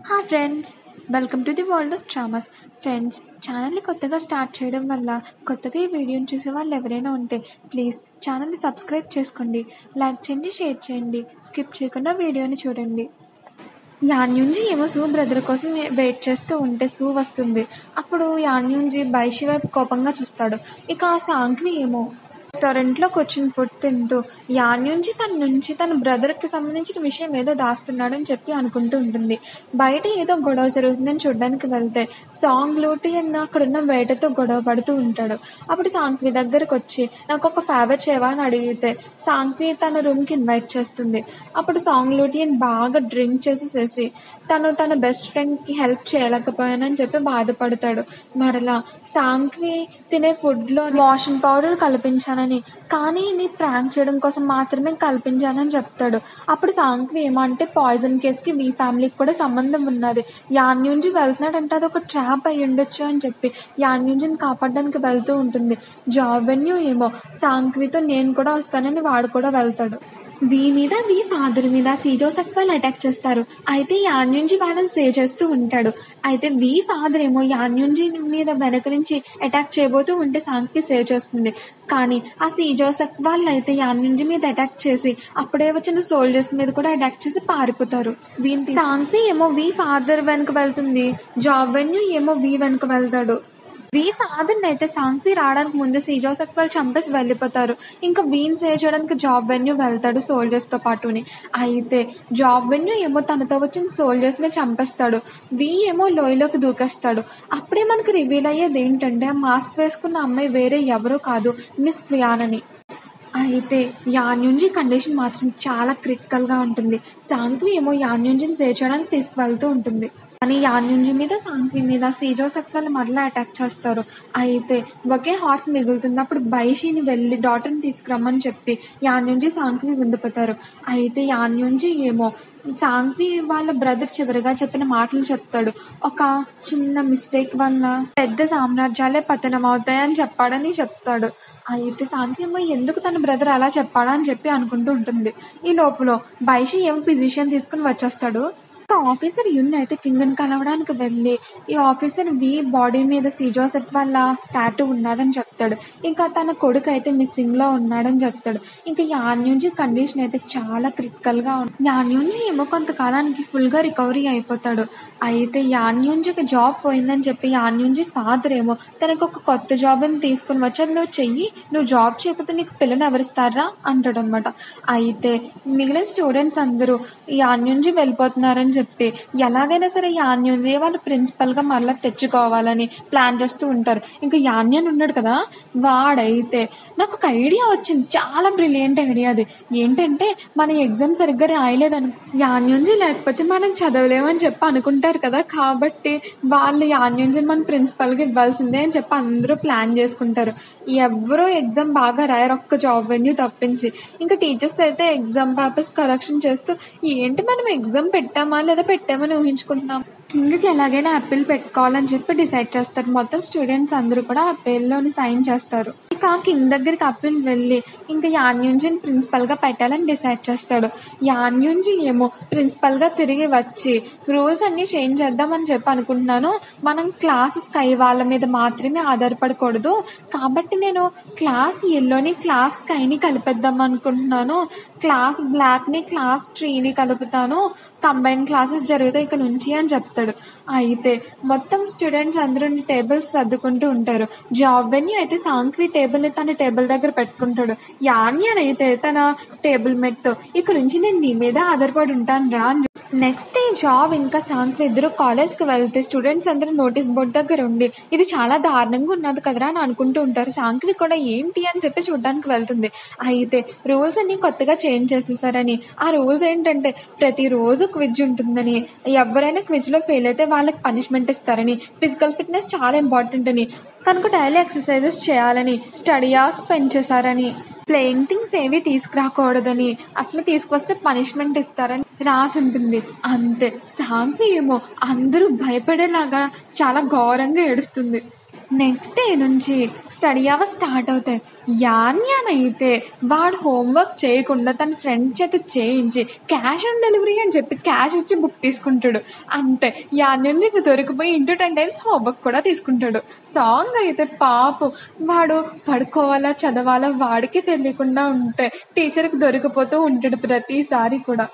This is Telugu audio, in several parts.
hi friends welcome to the world of dramas friends ఛానల్ని కొత్తగా స్టార్ట్ చేయడం వల్ల కొత్తగా ఈ వీడియోని చూసే వాళ్ళు ఎవరైనా ఉంటే ప్లీజ్ ఛానల్ని సబ్స్క్రైబ్ చేసుకోండి లైక్ చేయండి షేర్ చేయండి స్కిప్ చేయకుండా వీడియోని చూడండి యాన్యుంజి ఏమో సూ బ్రదర్ కోసం వెయిట్ చేస్తూ ఉంటే సూ వస్తుంది అప్పుడు యాన్యుంజి బైషి వైపు కోపంగా చూస్తాడు ఇక ఆ సాంగ్వి ఏమో రెస్టారెంట్లో కూర్చుని ఫుడ్ తింటూ యాన్యుంజి తన నుంచి తన బ్రదర్కి సంబంధించిన విషయం ఏదో దాస్తున్నాడని చెప్పి అనుకుంటూ ఉంటుంది బయట ఏదో గొడవ జరుగుతుందని చూడడానికి వెళ్తే సాంగ్ లూటి అన్న అక్కడున్న వేటతో గొడవ పడుతూ ఉంటాడు అప్పుడు సాంగ్వి దగ్గరకు వచ్చి నాకు ఒక ఫేవర్ చేయవా అని అడిగితే సాంగ్వి తన రూమ్కి ఇన్వైట్ చేస్తుంది అప్పుడు సాంగ్ లూటియన్ బాగా డ్రింక్ చేసేసేసి తను తన బెస్ట్ ఫ్రెండ్కి హెల్ప్ చేయలేకపోయానని చెప్పి బాధపడతాడు మరలా సాంగ్వి తినే ఫుడ్లో వాషింగ్ పౌడర్ కల్పించానని కానీ నీ ప్రాంక్ చేయడం కోసం మాత్రమే కల్పించానని చెప్తాడు అప్పుడు సాంగ్వి ఏమంటే పాయిజన్ కేసుకి వీ ఫ్యామిలీకి కూడా సంబంధం ఉన్నది యాన్యుంజి వెళ్తున్నాడంటే అది ఒక ట్రాప్ అయి ఉండొచ్చు అని చెప్పి యాన్యుంజిని కాపాడడానికి వెళ్తూ ఉంటుంది జాబ్ వెన్యూ ఏమో సాంగ్వితో నేను కూడా వస్తానని వాడు కూడా వెళ్తాడు వీ మీద వీ ఫాదర్ మీద సీజోసక్ వాళ్ళు అటాక్ చేస్తారు అయితే యాన్యుంజి వాళ్ళని సేవ్ చేస్తూ ఉంటాడు అయితే వీ ఫాదర్ ఏమో యాన్యుంజి మీద వెనక నుంచి అటాక్ చేయబోతూ ఉంటే సాంగ్కి సేవ్ చేస్తుంది కానీ ఆ సీజోసక్ వాళ్ళు అయితే యాన్యుంజి మీద అటాక్ చేసి అప్పుడే వచ్చిన సోల్జర్స్ మీద కూడా అటాక్ చేసి పారిపోతారు వీని సాంగ్కి ఏమో వీ ఫాదర్ వెనక వెళ్తుంది జాబ్ వెన్యూ ఏమో వీ వెనక వెళ్తాడు వీ ఫాదర్ని అయితే సాంగ్వి రావడానికి ముందే సీజోసక్ వాళ్ళు చంపేసి వెళ్ళిపోతారు ఇంకా వీన్ సేవ్ చేయడానికి జాబ్ వెన్యూ వెళ్తాడు సోల్జర్స్తో పాటుని అయితే జాబ్ వెన్యూ ఏమో తనతో వచ్చిన సోల్జర్స్ని చంపేస్తాడు వీ ఏమో లోయలోకి దూకేస్తాడు అప్పుడే మనకు రివీల్ అయ్యేది ఏంటంటే ఆ మాస్క్ వేసుకున్న అమ్మాయి వేరే ఎవరో కాదు మిస్ క్వియాన్ అని అయితే యాన్యుంజి కండిషన్ మాత్రం చాలా క్రిటికల్గా ఉంటుంది సాంగ్వి ఏమో యాన్యుంజిని సేవ్ చేయడానికి తీసుకువెళ్తూ ఉంటుంది కానీ యాన్యుంజి మీద సాంగ్వి మీద సీజోసక్ వాళ్ళు మరలా అటాక్ చేస్తారు అయితే ఒకే హార్స్ మిగులుతుంది అప్పుడు బైషిని వెళ్ళి డాటర్ని తీసుకురమ్మని చెప్పి యాన్యుంజి సాంగ్వి ఉండిపోతారు అయితే యాన్యుంజి ఏమో సాంగ్వి వాళ్ళ బ్రదర్ చివరిగా చెప్పిన మాటలు చెప్తాడు ఒక చిన్న మిస్టేక్ వల్ల పెద్ద సామ్రాజ్యాలే పతనం అవుతాయని చెప్పాడని చెప్తాడు అయితే సాంగ్వి ఏమో ఎందుకు తన బ్రదర్ అలా చెప్పాడా అని చెప్పి అనుకుంటూ ఉంటుంది ఈ లోపల బైషి ఏమో పొజిషన్ తీసుకుని వచ్చేస్తాడు ఆఫీసర్ యున్ అయితే కింగ్ని కలవడానికి వెళ్ళి ఈ ఆఫీసర్ వి బాడీ మీద సీజోసెట్ వల్ల టాటూ ఉన్నదని చెప్తాడు ఇంకా తన కొడుకు అయితే మిస్సింగ్ లో ఉన్నాడని చెప్తాడు ఇంకా యాన్యుంజి కండిషన్ అయితే చాలా క్రిటికల్ గా ఉంది యాన్యుంజి ఏమో కొంతకాలానికి ఫుల్ గా రికవరీ అయిపోతాడు అయితే యాన్యుంజికి జాబ్ పోయిందని చెప్పి యాన్యుంజి ఫాదర్ ఏమో తనకు ఒక కొత్త జాబ్ అని తీసుకుని వచ్చి అది నువ్వు చెయ్యి నువ్వు జాబ్ చేయకపోతే నీకు పిల్లని ఎవరిస్తారా అంటాడు అనమాట అయితే మిగిలిన స్టూడెంట్స్ అందరూ యాన్యుంజి వెళ్ళిపోతున్నారని చెప్పి ఎలాగైనా సరే యాన్యుంజి వాళ్ళు ప్రిన్సిపల్ గా మరలా తెచ్చుకోవాలని ప్లాన్ చేస్తూ ఉంటారు ఇంకా యాన్యన్ ఉన్నాడు కదా వాడైతే నాకు ఒక ఐడియా వచ్చింది చాలా బ్రిలియంట్ ఐడియా అది ఏంటంటే మన ఎగ్జామ్ సరిగ్గా రాయలేదని యాన్యుంజి లేకపోతే మనం చదవలేమని చెప్పి అనుకుంటారు కదా కాబట్టి వాళ్ళు యాన్యుంజిని మన ప్రిన్సిపల్కి ఇవ్వాల్సిందే అని చెప్పి అందరూ ప్లాన్ చేసుకుంటారు ఎవరో ఎగ్జామ్ బాగా రాయరు ఒక్క జాబ్ వెన్యూ తప్పించి ఇంకా టీచర్స్ అయితే ఎగ్జామ్ పేపర్స్ కరెక్షన్ చేస్తూ ఏంటి మనం ఎగ్జామ్ పెట్టామా లేదా పెట్టామని ఊహించుకుంటున్నాం కింగ్కి ఎలాగైనా అప్పీల్ పెట్టుకోవాలని చెప్పి డిసైడ్ చేస్తారు మొత్తం స్టూడెంట్స్ అందరూ కూడా అప్పీల్లోని సైన్ చేస్తారు ఇక కింగ్ దగ్గరికి అప్పీల్ వెళ్ళి ఇంకా యాన్యుంజిని ప్రిన్సిపల్ గా పెట్టాలని డిసైడ్ చేస్తాడు యాన్యుంజి ఏమో ప్రిన్సిపల్ గా తిరిగి వచ్చి రూల్స్ అన్ని చేంజ్ చేద్దామని చెప్పి అనుకుంటున్నాను మనం క్లాస్ స్కై వాళ్ళ మీద మాత్రమే ఆధారపడకూడదు కాబట్టి నేను క్లాస్ ఎల్లోని క్లాస్ స్కైని కలిపేద్దాం అనుకుంటున్నాను క్లాస్ బ్లాక్ ని క్లాస్ ట్రీని కలుపుతాను కంబైన్ క్లాసెస్ జరుగుతాయి ఇక నుంచి అని చెప్తాడు అయితే మొత్తం స్టూడెంట్స్ అందరూ టేబుల్స్ సర్దుకుంటూ ఉంటారు జాబ్ వెన్యూ అయితే సాంక్వి టేబుల్ ని తన టేబుల్ దగ్గర పెట్టుకుంటాడు యాన్యన్ అయితే తన టేబుల్ మెట్ తో ఇక నుంచి నేను నీ మీద ఆధారపడి ఉంటాను రా అని నెక్స్ట్ డే జాబ్ ఇంకా సాంక్వి ఇద్దరు కాలేజ్కి వెళ్తే స్టూడెంట్స్ అందరూ నోటీస్ బోర్డ్ దగ్గర ఉండి ఇది చాలా దారుణంగా ఉన్నది కదరా అని అనుకుంటూ ఉంటారు సాంక్వి కూడా ఏంటి అని చెప్పి చూడడానికి వెళ్తుంది అయితే రూల్స్ అన్ని కొత్తగా చేంజ్ చేసేసారని ఆ రూల్స్ ఏంటంటే ప్రతిరోజు క్విజ్ ఉంటుందని ఎవరైనా క్విజ్ లో ఫెయిల్ అయితే వాళ్ళకి పనిష్మెంట్ ఇస్తారని ఫిజికల్ ఫిట్నెస్ చాలా ఇంపార్టెంట్ అని కనుక డైలీ ఎక్సర్సైజెస్ చేయాలని స్టడీ అవర్స్ పెంచేశారని ప్లేయింగ్ థింగ్స్ ఏవి తీసుకురాకూడదని అసలు తీసుకొస్తే పనిష్మెంట్ ఇస్తారని రాసి ఉంటుంది అంతే సాంగ్వి ఏమో అందరూ భయపడేలాగా చాలా ఘోరంగా ఏడుస్తుంది నెక్స్ట్ డే నుంచి స్టడీ అవర్స్ స్టార్ట్ అవుతాయి యాన్యాన్ అయితే వాడు హోంవర్క్ చేయకుండా తన ఫ్రెండ్ చేత చేయించి క్యాష్ ఆన్ డెలివరీ అని చెప్పి క్యాష్ ఇచ్చి బుక్ తీసుకుంటాడు అంతే యాన్యాన్ ఇంక దొరికిపోయి ఇంటూ టెన్ టైమ్స్ హోంవర్క్ కూడా తీసుకుంటాడు సాంగ్ అయితే పాపం వాడు పడుకోవాలా చదవాలా వాడికి తెలియకుండా ఉంటే టీచర్కి దొరికిపోతూ ఉంటాడు ప్రతిసారి కూడా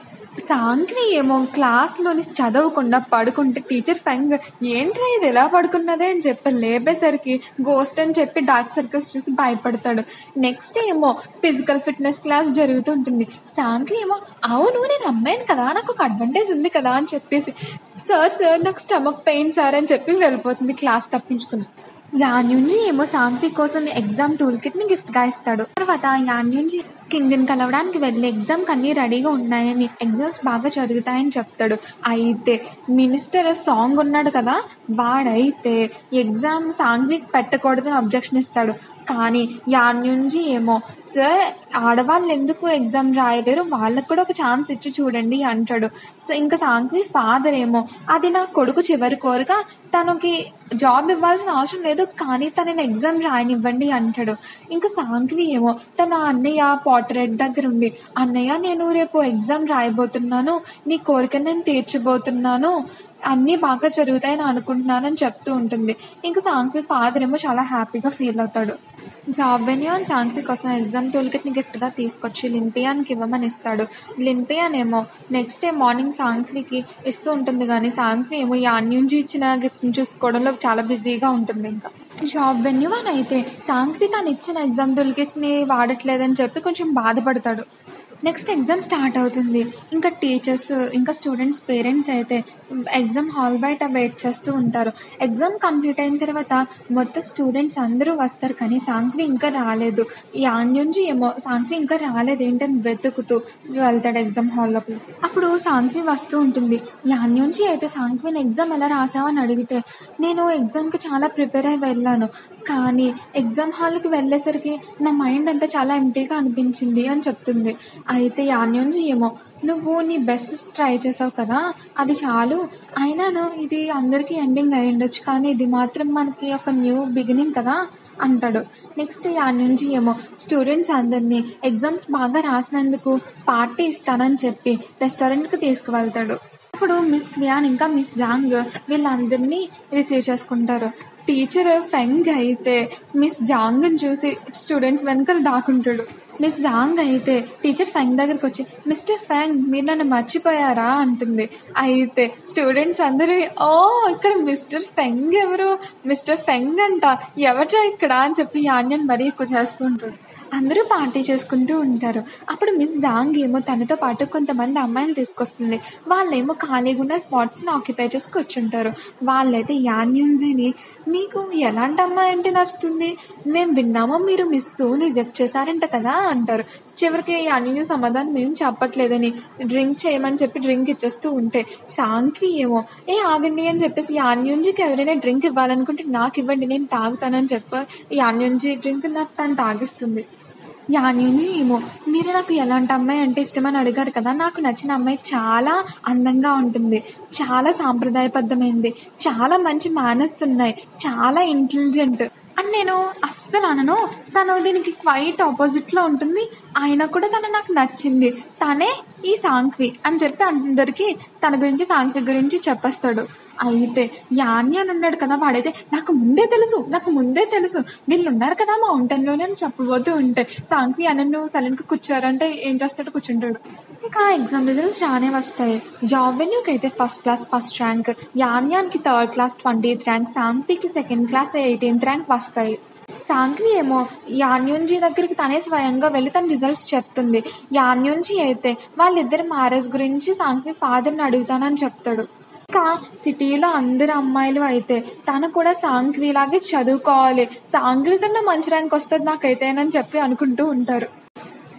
సాంగ్వి ఏమో క్లాస్లోని చదవకుండా పడుకుంటే టీచర్ ఫంగ్ ఏంట్రా ఇది ఎలా పడుకున్నదే అని చెప్పి లేపేసరికి గోస్ట్ అని చెప్పి డార్క్ సర్కిల్స్ చూసి భయపడతాడు నెక్స్ట్ ఏమో ఫిజికల్ ఫిట్నెస్ క్లాస్ జరుగుతుంటుంది సాంగ్వి ఏమో అవును నేను అమ్మాయిని కదా నాకు ఒక అడ్వాంటేజ్ ఉంది కదా అని చెప్పేసి సార్ సార్ నాకు స్టమక్ పెయిన్ సార్ అని చెప్పి వెళ్ళిపోతుంది క్లాస్ తప్పించుకుని యాన్యుంజి ఏమో సాంగ్వి కోసం ఎగ్జామ్ టూల్ కిట్ ని గిఫ్ట్ గా ఇస్తాడు తర్వాత యాన్యుంజి కింగ్ని కలవడానికి వెళ్ళి ఎగ్జామ్ అన్నీ రెడీగా ఉన్నాయని ఎగ్జామ్స్ బాగా జరుగుతాయని చెప్తాడు అయితే మినిస్టర్ సాంగ్ ఉన్నాడు కదా వాడైతే ఎగ్జామ్ సాంగ్విక్ పెట్టకూడదని అబ్జెక్షన్ ఇస్తాడు కానీ యాన్యుంజి ఏమో సార్ ఆడవాళ్ళు ఎందుకు ఎగ్జామ్ రాయలేరు వాళ్ళకు కూడా ఒక ఛాన్స్ ఇచ్చి చూడండి అంటాడు సో ఇంకా సాంగ్వి ఫాదర్ ఏమో అది నా కొడుకు చివరి కోరిక తనకి జాబ్ ఇవ్వాల్సిన అవసరం లేదు కానీ తనని ఎగ్జామ్ రాయనివ్వండి అంటాడు ఇంకా సాంగ్వి ఏమో తన అన్నయ్య పోర్ట్రేట్ దగ్గర ఉండి అన్నయ్య నేను రేపు ఎగ్జామ్ రాయబోతున్నాను నీ కోరిక నేను తీర్చబోతున్నాను అన్నీ బాగా జరుగుతాయని అనుకుంటున్నానని చెప్తూ ఉంటుంది ఇంకా సాంగ్వి ఫాదర్ ఏమో చాలా హ్యాపీగా ఫీల్ అవుతాడు జాబ్ వెన్యూ అని సాంగ్వి కోసం ఎగ్జామ్ టూల్ కిట్ని గిఫ్ట్గా తీసుకొచ్చి లింపియాన్కి ఇవ్వమని ఇస్తాడు లింపియాన్ ఏమో నెక్స్ట్ డే మార్నింగ్ సాంగ్వికి ఇస్తూ ఉంటుంది కానీ సాంగ్వి ఏమో యాన్యుంజి ఇచ్చిన గిఫ్ట్ని చూసుకోవడంలో చాలా బిజీగా ఉంటుంది ఇంకా జాబ్ వెన్యూ అని అయితే సాంగ్వి తను ఇచ్చిన ఎగ్జామ్ టూల్ కిట్ని వాడట్లేదని చెప్పి కొంచెం బాధపడతాడు నెక్స్ట్ ఎగ్జామ్ స్టార్ట్ అవుతుంది ఇంకా టీచర్స్ ఇంకా స్టూడెంట్స్ పేరెంట్స్ అయితే ఎగ్జామ్ హాల్ బయట వెయిట్ చేస్తూ ఉంటారు ఎగ్జామ్ కంప్లీట్ అయిన తర్వాత మొత్తం స్టూడెంట్స్ అందరూ వస్తారు కానీ సాంగ్వి ఇంకా రాలేదు ఈ ఆన్యుంజి ఏమో సాంగ్వి ఇంకా రాలేదు ఏంటని వెతుకుతూ వెళ్తాడు ఎగ్జామ్ హాల్ లోపలికి అప్పుడు సాంగ్వి వస్తూ ఉంటుంది యాన్యుంజి అయితే సాంగ్విని ఎగ్జామ్ ఎలా రాసావని అడిగితే నేను ఎగ్జామ్కి చాలా ప్రిపేర్ అయి వెళ్ళాను కానీ ఎగ్జామ్ హాల్కి వెళ్ళేసరికి నా మైండ్ అంతా చాలా ఎంటీగా అనిపించింది అని చెప్తుంది అయితే యాన్యుంజి ఏమో నువ్వు నీ బెస్ట్ ట్రై చేసావు కదా అది చాలు అయినాను ఇది అందరికీ ఎండింగ్ అయి ఉండొచ్చు కానీ ఇది మాత్రం మనకి ఒక న్యూ బిగినింగ్ కదా అంటాడు నెక్స్ట్ యాడ్ నుంచి ఏమో స్టూడెంట్స్ అందరినీ ఎగ్జామ్స్ బాగా రాసినందుకు పార్టీ ఇస్తానని చెప్పి రెస్టారెంట్కి తీసుకువెళ్తాడు అప్పుడు మిస్ క్రియాన్ ఇంకా మిస్ జాంగ్ వీళ్ళందరినీ రిసీవ్ చేసుకుంటారు టీచర్ ఫెంగ్ అయితే మిస్ జాంగ్ని చూసి స్టూడెంట్స్ వెనకాల దాక్కుంటాడు మిస్ జాంగ్ అయితే టీచర్ ఫెంగ్ దగ్గరికి వచ్చి మిస్టర్ ఫెంగ్ మీరు నన్ను మర్చిపోయారా అంటుంది అయితే స్టూడెంట్స్ అందరూ ఓ ఇక్కడ మిస్టర్ ఫెంగ్ ఎవరు మిస్టర్ ఫెంగ్ అంట ఎవరా ఇక్కడ అని చెప్పి యాన్యన్ మరీ ఎక్కువ చేస్తూ ఉంటాడు అందరూ పార్టీ చేసుకుంటూ ఉంటారు అప్పుడు మిస్ జాంగ్ ఏమో తనతో పాటు కొంతమంది అమ్మాయిలు తీసుకొస్తుంది వాళ్ళేమో ఖాళీగా ఉన్న స్పాట్స్ని ఆక్యుపై చేసి కూర్చుంటారు వాళ్ళైతే యాన్యూన్జీని మీకు ఎలాంటి అమ్మాయి అంటే నచ్చుతుంది మేము విన్నామో మీరు మిస్ రిజెక్ట్ చేశారంట కదా అంటారు చివరికి యాన్యూన్జీ సమాధానం మేము చెప్పట్లేదని డ్రింక్ చేయమని చెప్పి డ్రింక్ ఇచ్చేస్తూ ఉంటే సాంగ్కి ఏమో ఏ ఆగండి అని చెప్పేసి యాన్యూన్జీకి ఎవరైనా డ్రింక్ ఇవ్వాలనుకుంటే నాకు ఇవ్వండి నేను తాగుతానని చెప్పి యాన్యూన్జీ డ్రింక్ నాకు తను తాగిస్తుంది యాన్యుంజి ఏమో మీరు నాకు ఎలాంటి అమ్మాయి అంటే ఇష్టమని అడిగారు కదా నాకు నచ్చిన అమ్మాయి చాలా అందంగా ఉంటుంది చాలా సాంప్రదాయబద్ధమైంది చాలా మంచి మేనర్స్ ఉన్నాయి చాలా ఇంటెలిజెంట్ అని నేను అస్సలు అనను తను దీనికి క్వైట్ ఆపోజిట్లో ఉంటుంది ఆయన కూడా తను నాకు నచ్చింది తనే ఈ సాంక్వి అని చెప్పి అందరికీ తన గురించి సాంక్వి గురించి చెప్పేస్తాడు అయితే యాని అని ఉన్నాడు కదా వాడైతే నాకు ముందే తెలుసు నాకు ముందే తెలుసు వీళ్ళు ఉన్నారు కదా మౌంటైన్లోనే అని చెప్పబోతూ ఉంటే సాంక్వి అనన్ను సైలెంట్గా కూర్చోరంటే ఏం చేస్తాడు కూర్చుంటాడు ఇక ఎగ్జామ్ రిజల్ట్స్ రానే వస్తాయి జాబ్ వెన్యూకి అయితే ఫస్ట్ క్లాస్ ఫస్ట్ ర్యాంక్ యాన్యాన్కి థర్డ్ క్లాస్ ట్వంటీత్ ర్యాంక్ సాంపీకి సెకండ్ క్లాస్ ఎయిటీన్త్ ర్యాంక్ వస్తాయి సాంగ్వి ఏమో యాన్యుంజీ దగ్గరికి తనే స్వయంగా వెళ్ళి తన రిజల్ట్స్ చెప్తుంది యాన్యుంజీ అయితే వాళ్ళిద్దరి మ్యారేజ్ గురించి సాంగ్వి ఫాదర్ని అడుగుతానని చెప్తాడు ఇంకా సిటీలో అందరు అమ్మాయిలు అయితే తను కూడా సాంగ్విలాగే చదువుకోవాలి సాంగ్వి కన్నా మంచి ర్యాంక్ వస్తుంది నాకైతేనని చెప్పి అనుకుంటూ ఉంటారు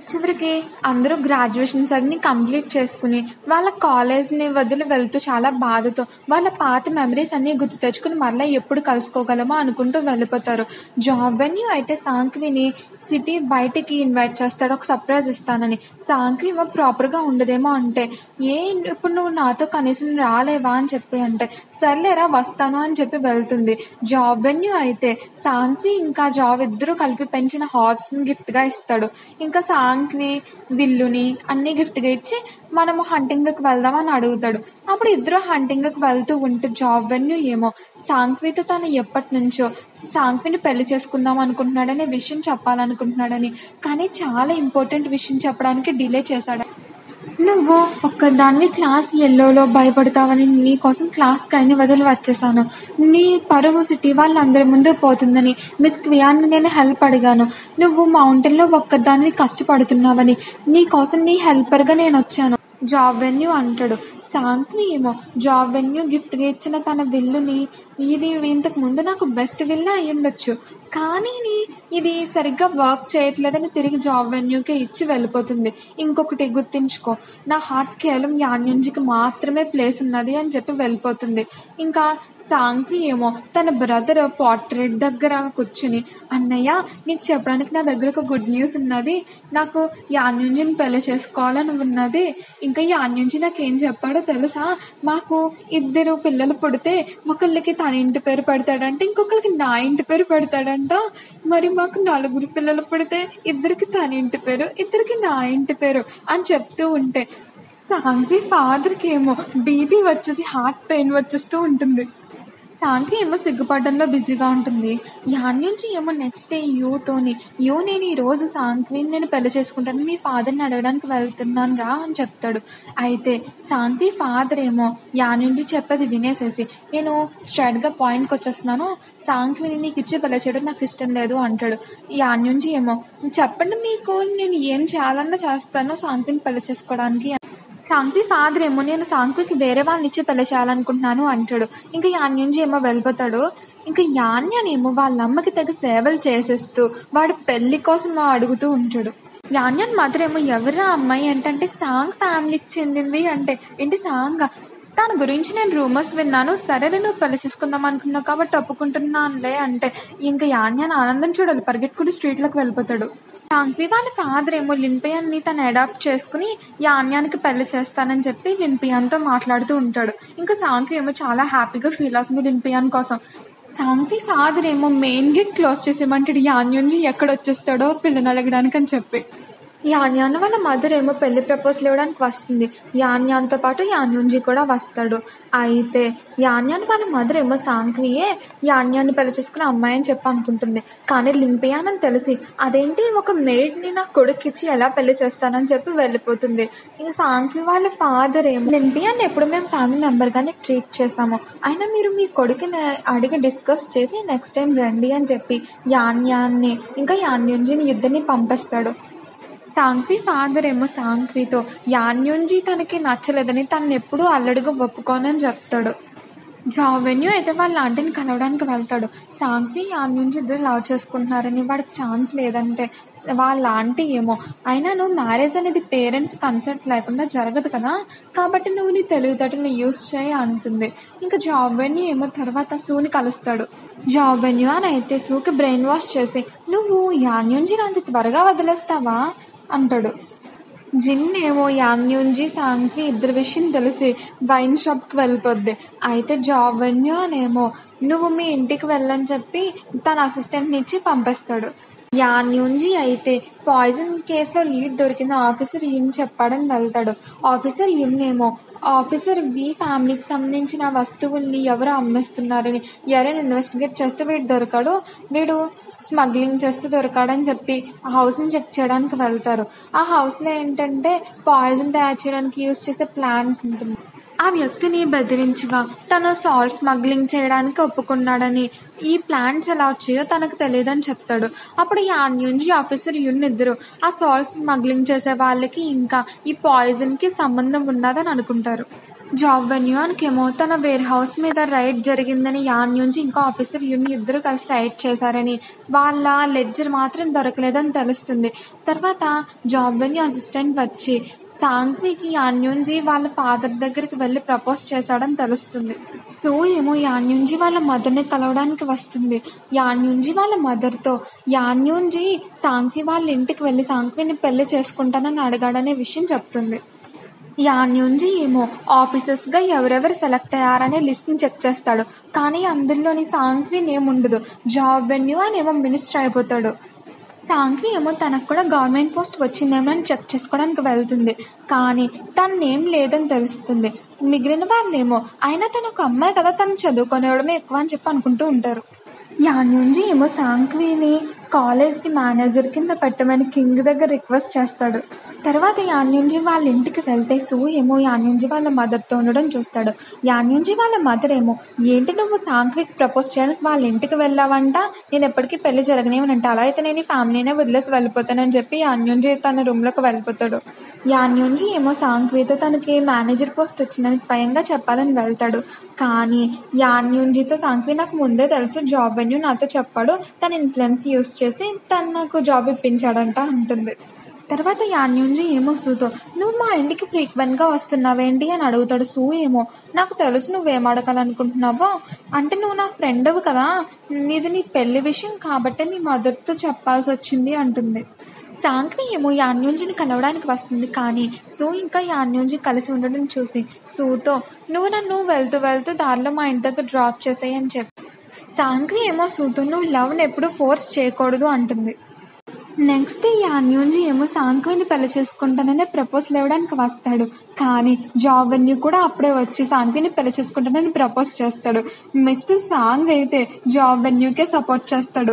చివరికి అందరూ గ్రాడ్యుయేషన్స్ అన్ని కంప్లీట్ చేసుకుని వాళ్ళ కాలేజ్ని వదిలి వెళ్తూ చాలా బాధతో వాళ్ళ పాత మెమరీస్ అన్ని గుర్తు తెచ్చుకుని మరలా ఎప్పుడు కలుసుకోగలమో అనుకుంటూ వెళ్ళిపోతారు జాబ్ వెన్యూ అయితే సాంక్విని సిటీ బయటికి ఇన్వైట్ చేస్తాడు ఒక సర్ప్రైజ్ ఇస్తానని సాంక్వి ఏమో ప్రాపర్గా ఉండదేమో అంటే ఏ ఇప్పుడు నువ్వు నాతో కనీసం రాలేవా అని చెప్పి అంటే సర్లేరా వస్తాను అని చెప్పి వెళ్తుంది జాబ్ వెన్యూ అయితే సాంక్వి ఇంకా జాబ్ ఇద్దరు కలిపి పెంచిన హార్స్ని గిఫ్ట్గా ఇస్తాడు ఇంకా సాంక్వి విల్లుని అన్ని గిఫ్ట్గా ఇచ్చి మనము హంటింగ్కి వెళ్దామని అడుగుతాడు అప్పుడు ఇద్దరు హంటింగ్కి వెళ్తూ ఉంటే జాబ్ వెన్యూ ఏమో సాంక్వితో తను ఎప్పటి నుంచో సాంక్విని పెళ్లి చేసుకుందాం అనుకుంటున్నాడనే విషయం చెప్పాలనుకుంటున్నాడని కానీ చాలా ఇంపార్టెంట్ విషయం చెప్పడానికి డిలే చేశాడు నువ్వు ఒక్కదాన్ని క్లాస్ ఎల్లోలో భయపడతావని నీ కోసం క్లాస్ కైని వదిలి వచ్చేసాను నీ పరువు సిటీ వాళ్ళందరి ముందు పోతుందని మిస్ క్వియాన్ని నేను హెల్ప్ అడిగాను నువ్వు మౌంటైన్లో ఒక్కదాన్ని కష్టపడుతున్నావని నీ కోసం నీ హెల్పర్గా నేను వచ్చాను జాబ్ వెన్యూ అంటాడు సాంక్వి ఏమో జాబ్ వెన్యూ గిఫ్ట్గా ఇచ్చిన తన విల్లుని ఇది ఇంతకు ముందు నాకు బెస్ట్ విల్లా అయి ఉండొచ్చు కానీ నీ- ఇది సరిగ్గా వర్క్ చేయట్లేదని తిరిగి జాబ్ వెన్యూకే ఇచ్చి వెళ్ళిపోతుంది ఇంకొకటి గుర్తుంచుకో నా హార్ట్ కేవలం యాన్యుంజికి మాత్రమే ప్లేస్ ఉన్నది అని చెప్పి వెళ్ళిపోతుంది ఇంకా సాంక్వి ఏమో తన బ్రదర్ పోర్ట్రేట్ దగ్గర కూర్చుని అన్నయ్య నీకు చెప్పడానికి నా దగ్గర ఒక గుడ్ న్యూస్ ఉన్నది నాకు యాన్యుంజిని పెళ్లి చేసుకోవాలని ఉన్నది ఇంకా యాన్యుంజి నాకేం చెప్పాడో తెలుసా మాకు ఇద్దరు పిల్లలు పుడితే ఒకళ్ళకి తన ఇంటి పేరు పెడతాడంటే ఇంకొకరికి నా ఇంటి పేరు పెడతాడంట మరి మాకు నలుగురు పిల్లలు పుడితే ఇద్దరికి తన ఇంటి పేరు ఇద్దరికి నా ఇంటి పేరు అని చెప్తూ ఉంటే సాంగ్వి ఫాదర్కి ఏమో బీపీ వచ్చేసి హార్ట్ పెయిన్ వచ్చేస్తూ ఉంటుంది సాంగ్వి ఏమో సిగ్గుపడడంలో బిజీగా ఉంటుంది యాన్ నుంచి ఏమో నెక్స్ట్ డే యూతోని యూ నేను ఈ రోజు సాంగ్విని నేను పెళ్లి చేసుకుంటాను మీ ఫాదర్ని అడగడానికి వెళ్తున్నాను రా అని చెప్తాడు అయితే సాంగ్వి ఫాదర్ ఏమో యాన్ నుంచి చెప్పేది వినేసేసి నేను స్ట్రైట్గా పాయింట్కి వచ్చేస్తున్నాను సాంగ్విని నీకు ఇచ్చి పెళ్లి చేయడం నాకు ఇష్టం లేదు అంటాడు యాన్ నుంచి ఏమో చెప్పండి మీకు నేను ఏం చేయాలన్నా చేస్తాను సాంగ్విని పెళ్లి చేసుకోవడానికి సాంక్వి ఫాదర్ ఏమో నేను సాంక్వికి వేరే వాళ్ళని ఇచ్చి పెళ్లి చేయాలనుకుంటున్నాను అంటాడు ఇంకా యాన్యుంజి ఏమో వెళ్ళిపోతాడు ఇంకా యాన్యనేమో వాళ్ళ అమ్మకి తెగ సేవలు చేసేస్తూ వాడు పెళ్లి కోసం అడుగుతూ ఉంటాడు యాన్యన్ మాత్రం ఏమో ఎవరా అమ్మాయి అంటే సాంగ్ ఫ్యామిలీకి చెందింది అంటే ఏంటి సాంగ్ తన గురించి నేను రూమర్స్ విన్నాను సరే నువ్వు పెళ్లి చేసుకుందాం అనుకున్నావు కాబట్టి ఒప్పుకుంటున్నానులే అంటే ఇంకా యాన్యాన్ ఆనందం చూడాలి పరిగెట్టుకుంటూ స్ట్రీట్లోకి వెళ్ళిపోతాడు సాంగ్వి వాళ్ళ ఫాదర్ ఏమో లిన్పియాన్ని తను అడాప్ట్ చేసుకుని యాన్యానికి పెళ్లి చేస్తానని చెప్పి లిన్పియాన్తో మాట్లాడుతూ ఉంటాడు ఇంకా సాంగ్వి ఏమో చాలా హ్యాపీగా ఫీల్ అవుతుంది లిన్పియాన్ కోసం సాంగ్వి ఫాదర్ ఏమో మెయిన్ గేట్ క్లోజ్ చేసేమంటాడు యాన్యుంజి ఎక్కడ వచ్చేస్తాడో పిల్లని అడగడానికి అని చెప్పి యాన్యాన్ వాళ్ళ మదర్ ఏమో పెళ్లి ప్రపోజల్ ఇవ్వడానికి వస్తుంది యాన్యాన్తో పాటు యాన్యుంజి కూడా వస్తాడు అయితే యాన్యాన్ వాళ్ళ మదర్ ఏమో సాంక్వియే యాన్యాన్ని పెళ్లి చేసుకుని అమ్మాయి అని చెప్పి అనుకుంటుంది కానీ లింపియాన్ అని తెలిసి అదేంటి ఒక మేడ్ని నా కొడుకిచ్చి ఎలా పెళ్లి చేస్తానని చెప్పి వెళ్ళిపోతుంది ఇంకా సాంక్వి వాళ్ళ ఫాదర్ ఏమో లింపియాన్ ఎప్పుడు మేము ఫ్యామిలీ మెంబర్గానే ట్రీట్ చేసాము అయినా మీరు మీ కొడుకుని అడిగి డిస్కస్ చేసి నెక్స్ట్ టైం రండి అని చెప్పి యాన్యాన్ని ఇంకా యాన్యుంజిని ఇద్దరిని పంపిస్తాడు సాంక్వి ఫాదర్ ఏమో సాంక్వితో యాన్యుంజి తనకి నచ్చలేదని తను ఎప్పుడూ అల్లడిగా ఒప్పుకోనని చెప్తాడు జావెన్యూ అయితే వాళ్ళ ఆంటీని కలవడానికి వెళ్తాడు సాంక్వి యాన్యుంజి ఇద్దరు లవ్ చేసుకుంటున్నారని వాడికి ఛాన్స్ లేదంటే వాళ్ళ ఆంటీ ఏమో అయినా నువ్వు మ్యారేజ్ అనేది పేరెంట్స్ కన్సెంట్ లేకుండా జరగదు కదా కాబట్టి నువ్వు నీ తెలివితేటలు యూస్ చేయి అంటుంది ఇంకా జావెన్యూ ఏమో తర్వాత సూని కలుస్తాడు జావెన్యూ అని అయితే సూకి బ్రెయిన్ వాష్ చేసి నువ్వు యాన్యుంజి అంత త్వరగా వదిలేస్తావా అంటాడు జిన్ ఏమో యాన్యుంజి సాంగ్వి ఇద్దరు విషయం తెలిసి వైన్ షాప్కి వెళ్ళిపోద్ది అయితే జావెన్యూ అనేమో నువ్వు మీ ఇంటికి వెళ్ళని చెప్పి తన అసిస్టెంట్ని ఇచ్చి పంపిస్తాడు యాన్యుంజి అయితే పాయిజన్ కేసులో లీడ్ దొరికిన ఆఫీసర్ యున్ చెప్పాడని వెళ్తాడు ఆఫీసర్ యున్ ఏమో ఆఫీసర్ వి ఫ్యామిలీకి సంబంధించిన వస్తువుల్ని ఎవరు అమ్మేస్తున్నారని ఎవరైనా ఇన్వెస్టిగేట్ చేస్తే వీడు దొరకడు వీడు స్మగ్లింగ్ చేస్తూ దొరకాడని చెప్పి ఆ హౌస్ని చెక్ చేయడానికి వెళ్తారు ఆ హౌస్లో ఏంటంటే పాయిజన్ తయారు చేయడానికి యూజ్ చేసే ప్లాంట్ ఉంటుంది ఆ వ్యక్తిని బెదిరించగా తను సాల్ట్ స్మగ్లింగ్ చేయడానికి ఒప్పుకున్నాడని ఈ ప్లాంట్స్ ఎలా వచ్చాయో తనకు తెలియదని చెప్తాడు అప్పుడు ఈ ఆన్యుంజి ఆఫీసర్ యున్ ఇద్దరు ఆ సాల్ట్ స్మగ్లింగ్ చేసే వాళ్ళకి ఇంకా ఈ పాయిజన్కి సంబంధం ఉన్నదని అనుకుంటారు జాబ్ వెన్యూన్కేమో తన వేర్ హౌస్ మీద రైడ్ జరిగిందని యాన్ నుంచి ఇంకో ఆఫీసర్ యూని ఇద్దరు కలిసి రైడ్ చేశారని వాళ్ళ లెడ్జర్ మాత్రం దొరకలేదని తెలుస్తుంది తర్వాత జాబ్ వెన్యూ అసిస్టెంట్ వచ్చి సాంగ్వికి యాన్యుంజి వాళ్ళ ఫాదర్ దగ్గరికి వెళ్ళి ప్రపోజ్ చేశాడని తెలుస్తుంది సో ఏమో యాన్యుంజి వాళ్ళ మదర్ని కలవడానికి వస్తుంది యాన్యుంజి వాళ్ళ మదర్తో యాన్యుంజి సాంగ్వి వాళ్ళ ఇంటికి వెళ్ళి సాంగ్విని పెళ్లి చేసుకుంటానని అడిగాడనే విషయం చెప్తుంది యాన్యుంజి ఏమో ఆఫీసర్స్గా ఎవరెవరు సెలెక్ట్ అయ్యారనే లిస్ట్ని చెక్ చేస్తాడు కానీ అందులోని సాంగ్వి నేమ్ ఉండదు జాబ్ వెన్యూ అని ఏమో మినిస్టర్ అయిపోతాడు సాంగ్వి ఏమో తనకు కూడా గవర్నమెంట్ పోస్ట్ వచ్చిందేమో అని చెక్ చేసుకోవడానికి వెళ్తుంది కానీ తన నేమ్ లేదని తెలుస్తుంది మిగిలిన వాళ్ళేమో అయినా తను ఒక అమ్మాయి కదా తను చదువుకునేవడమే ఎక్కువ అని చెప్పి అనుకుంటూ ఉంటారు యాన్యుంజి ఏమో సాంగ్విని కాలేజ్కి మేనేజర్ కింద పెట్టమని కింగ్ దగ్గర రిక్వెస్ట్ చేస్తాడు తర్వాత యాన్యుంజి వాళ్ళ ఇంటికి వెళ్తే సూ ఏమో యాన్యుంజి వాళ్ళ మదర్తో ఉండడం చూస్తాడు యాన్యుంజి వాళ్ళ మదర్ ఏమో ఏంటి నువ్వు సాంగ్వికి ప్రపోజ్ చేయడానికి వాళ్ళ ఇంటికి వెళ్ళావంట నేను ఎప్పటికీ పెళ్లి జరగనేమనంట అలా అయితే నేను ఈ ఫ్యామిలీనే వదిలేసి వెళ్ళిపోతానని చెప్పి యాన్యుంజి తన రూమ్లోకి వెళ్ళిపోతాడు యాన్యుంజి ఏమో సాంగ్వితో తనకి మేనేజర్ పోస్ట్ వచ్చిందని స్వయంగా చెప్పాలని వెళ్తాడు కానీ యాన్యుంజితో సాంగ్వి నాకు ముందే తెలుసు జాబ్ వెన్యూ నాతో చెప్పాడు తన ఇన్ఫ్లుయెన్స్ యూస్ చేసి తను నాకు జాబ్ ఇప్పించాడంట అంటుంది తర్వాత యాన్యుంజి ఏమో సూతో నువ్వు మా ఇంటికి ఫ్రీక్వెంట్గా వస్తున్నావేంటి అని అడుగుతాడు సూ ఏమో నాకు తెలుసు నువ్వేం అడగాలనుకుంటున్నావో అంటే నువ్వు నా ఫ్రెండ్వి కదా ఇది నీ పెళ్లి విషయం కాబట్టి నీ మదర్తో చెప్పాల్సి వచ్చింది అంటుంది సాంగ్వి ఏమో యాన్యుంజిని కలవడానికి వస్తుంది కానీ సూ ఇంకా యాన్యుంజి కలిసి ఉండడం చూసి సూతో నువ్వు నన్ను వెళ్తూ వెళ్తూ దారిలో మా ఇంటి దగ్గర డ్రాప్ చేసేయి అని చెప్పి సాంగ్వి ఏమో సూతో నువ్వు లవ్ని ఎప్పుడు ఫోర్స్ చేయకూడదు అంటుంది నెక్స్ట్ ఈ అన్యూన్జీ ఏమో సాంక్విని పెళ్లి చేసుకుంటాననే ప్రపోజల్ ఇవ్వడానికి వస్తాడు కానీ జాబ్ వెన్యూ కూడా అప్పుడే వచ్చి సాంక్విని పెళ్లి చేసుకుంటానని ప్రపోజ్ చేస్తాడు మిస్టర్ సాంగ్ అయితే జాబ్ వెన్యూకే సపోర్ట్ చేస్తాడు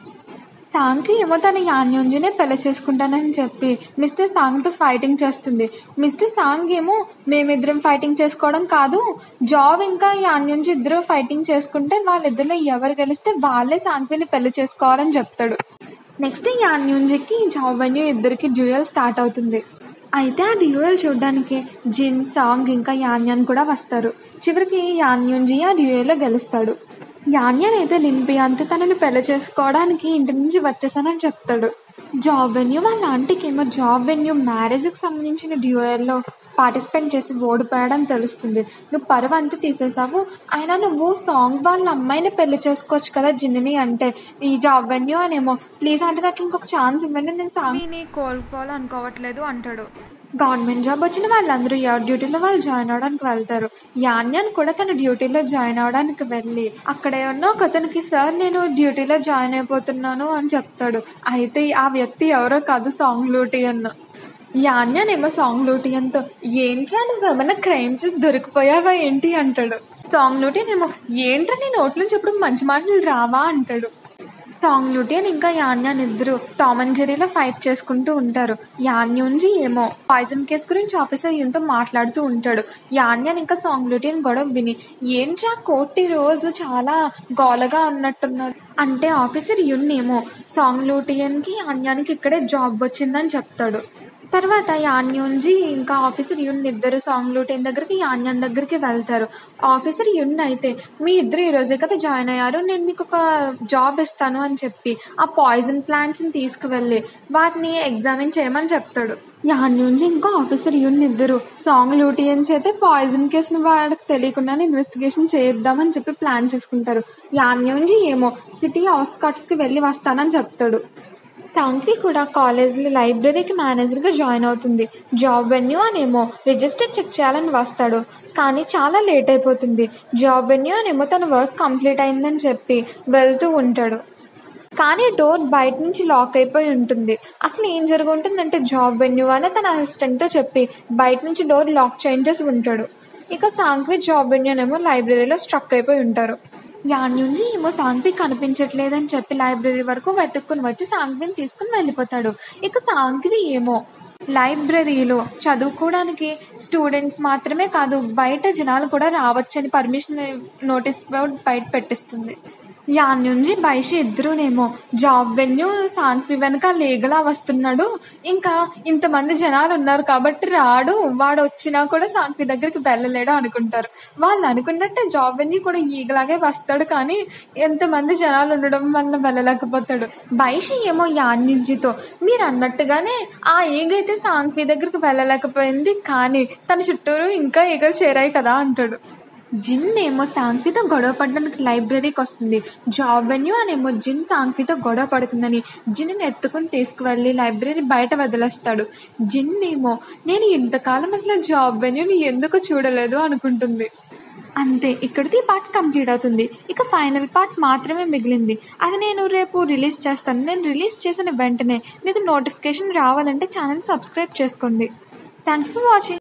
సాంగ్కి ఏమో తన యాన్యోంజినే పెళ్లి చేసుకుంటానని చెప్పి మిస్టర్ సాంగ్తో ఫైటింగ్ చేస్తుంది మిస్టర్ సాంగ్ ఏమో మేమిద్దరం ఫైటింగ్ చేసుకోవడం కాదు జాబ్ ఇంకా యాన్యోంజి ఇద్దరు ఫైటింగ్ చేసుకుంటే వాళ్ళిద్దరిలో ఎవరు గెలిస్తే వాళ్ళే సాంగ్విని పెళ్లి చేసుకోవాలని చెప్తాడు నెక్స్ట్ యాన్యూన్జికి జాబ్ వెన్యూ ఇద్దరికి డ్యూయల్ స్టార్ట్ అవుతుంది అయితే ఆ డ్యూయల్ చూడడానికి జిన్ సాంగ్ ఇంకా యాన్యాన్ కూడా వస్తారు చివరికి యాన్యూన్జి ఆ డ్యూయల్లో గెలుస్తాడు యాన్యాన్ అయితే లింపియాంతో తనని పెళ్లి చేసుకోవడానికి ఇంటి నుంచి వచ్చేసానని చెప్తాడు జాబ్ వెన్యూ వాళ్ళ ఆంటీకి ఏమో జాబ్ వెన్యూ మ్యారేజ్కి సంబంధించిన డ్యూయల్లో పార్టిసిపేట్ చేసి ఓడిపోయాడని తెలుస్తుంది నువ్వు పరువు అంతా తీసేసావు అయినా నువ్వు సాంగ్ వాళ్ళ అమ్మాయిని పెళ్లి చేసుకోవచ్చు కదా జిన్నుని అంటే ఈ జాబ్ వెన్యూ అనేమో ప్లీజ్ అంటే నాకు ఇంకొక ఛాన్స్ ఇవ్వండి నేను సాంగ్ ని కోల్పోవాలనుకోవట్లేదు అంటాడు గవర్నమెంట్ జాబ్ వచ్చిన వాళ్ళందరూ ఎవరి డ్యూటీలో వాళ్ళు జాయిన్ అవడానికి వెళ్తారు యాన్యాన్ కూడా తన డ్యూటీలో జాయిన్ అవడానికి వెళ్ళి అక్కడ ఉన్న ఒక అతనికి సార్ నేను డ్యూటీలో జాయిన్ అయిపోతున్నాను అని చెప్తాడు అయితే ఆ వ్యక్తి ఎవరో కాదు సాంగ్ లూటీ అన్న యాన్యాన్ ఏమో సాంగ్ లూటీ అంతో ఏంట్రా నువ్వు ఏమైనా క్రైమ్ చేసి దొరికిపోయావా ఏంటి అంటాడు సాంగ్ లూటీ ఏమో ఏంట్రా నీ నోట్ల నుంచి ఎప్పుడు మంచి మాటలు రావా అంటాడు సాంగ్ లూటియన్ ఇంకా యాన్యాన్ ఇద్దరు టామ్ అండ్ జెరీలో ఫైట్ చేసుకుంటూ ఉంటారు యాన్యుంజి ఏమో పాయిజన్ కేస్ గురించి ఆఫీసర్ యూన్తో మాట్లాడుతూ ఉంటాడు యాన్యాన్ ఇంకా సాంగ్ లూటియన్ గొడవ విని ఏంట్రా కోటి రోజు చాలా గోలగా ఉన్నట్టున్నది అంటే ఆఫీసర్ యున్ ఏమో సాంగ్ లూటియన్కి యాన్యానికి ఇక్కడే జాబ్ వచ్చిందని చెప్తాడు తర్వాత యాన్యోన్జీ ఇంకా ఆఫీసర్ యున్ ఇద్దరు సాంగ్ లూటెన్ దగ్గరికి యాన్యాన్ దగ్గరికి వెళ్తారు ఆఫీసర్ యున్ అయితే మీ ఇద్దరు ఈ రోజే కదా జాయిన్ అయ్యారు నేను మీకు ఒక జాబ్ ఇస్తాను అని చెప్పి ఆ పాయిజన్ ప్లాంట్స్ని తీసుకువెళ్ళి వాటిని ఎగ్జామిన్ చేయమని చెప్తాడు యాన్యూన్జీ ఇంకా ఆఫీసర్ యున్ ఇద్దరు సాంగ్ లూటియన్స్ అయితే పాయిజన్ కేసుని వాళ్ళకి తెలియకుండానే ఇన్వెస్టిగేషన్ చేద్దామని చెప్పి ప్లాన్ చేసుకుంటారు యాన్యూన్జీ ఏమో సిటీ అవుట్స్కట్స్కి వెళ్ళి వస్తానని చెప్తాడు సాంగ్వి కూడా కాలేజ్లో లైబ్రరీకి మేనేజర్గా జాయిన్ అవుతుంది జాబ్ వెన్యూ అనేమో రిజిస్టర్ చెక్ చేయాలని వస్తాడు కానీ చాలా లేట్ అయిపోతుంది జాబ్ వెన్యూ అనేమో తన వర్క్ కంప్లీట్ అయిందని చెప్పి వెళ్తూ ఉంటాడు కానీ డోర్ బయట నుంచి లాక్ అయిపోయి ఉంటుంది అసలు ఏం జరుగుంటుందంటే జాబ్ వెన్యూ అని తన అసిస్టెంట్తో చెప్పి బయట నుంచి డోర్ లాక్ చేంజెస్ ఉంటాడు ఇక సాంగ్వి జాబ్ వెన్యూ ఏమో లైబ్రరీలో స్ట్రక్ అయిపోయి ఉంటారు యాన్యుంజి ఏమో సాంగ్వి కనిపించట్లేదని చెప్పి లైబ్రరీ వరకు వెతుక్కుని వచ్చి సాంగ్విని తీసుకుని వెళ్ళిపోతాడు ఇక సాంగ్వి ఏమో లైబ్రరీలో చదువుకోవడానికి స్టూడెంట్స్ మాత్రమే కాదు బయట జనాలు కూడా రావచ్చని పర్మిషన్ నోటీస్ బోర్డ్ బయట పెట్టిస్తుంది యాన్ నుంచి బైష ఇద్దరునేమో జాబ్ వెన్యూ సాంక్వి వెనక లేగలా వస్తున్నాడు ఇంకా ఇంతమంది జనాలు ఉన్నారు కాబట్టి రాడు వాడు వచ్చినా కూడా సాంక్వి దగ్గరికి వెళ్ళలేడు అనుకుంటారు వాళ్ళు అనుకున్నట్టే జాబ్ వెన్యూ కూడా ఈగలాగే వస్తాడు కానీ ఎంతమంది జనాలు ఉండడం వల్ల వెళ్ళలేకపోతాడు బైష ఏమో యాన్ నుంచితో మీరు అన్నట్టుగానే ఆ ఈగ అయితే సాంక్వి దగ్గరికి వెళ్ళలేకపోయింది కానీ తన చుట్టూరు ఇంకా ఈగలు చేరాయి కదా అంటాడు జిన్ ఏమో సాంక్వితో గొడవ పడడానికి లైబ్రరీకి వస్తుంది జాబ్ వెన్యూ అనేమో జిన్ సాంక్వితో గొడవ పడుతుందని జిన్ని ఎత్తుకుని తీసుకువెళ్ళి లైబ్రరీ బయట వదిలేస్తాడు జిన్ ఏమో నేను ఇంతకాలం అసలు జాబ్ వెన్యూని ఎందుకు చూడలేదు అనుకుంటుంది అంతే ఇక్కడిది ఈ పార్ట్ కంప్లీట్ అవుతుంది ఇక ఫైనల్ పార్ట్ మాత్రమే మిగిలింది అది నేను రేపు రిలీజ్ చేస్తాను నేను రిలీజ్ చేసిన వెంటనే మీకు నోటిఫికేషన్ రావాలంటే ఛానల్ సబ్స్క్రైబ్ చేసుకోండి థ్యాంక్స్ ఫర్ వాచింగ్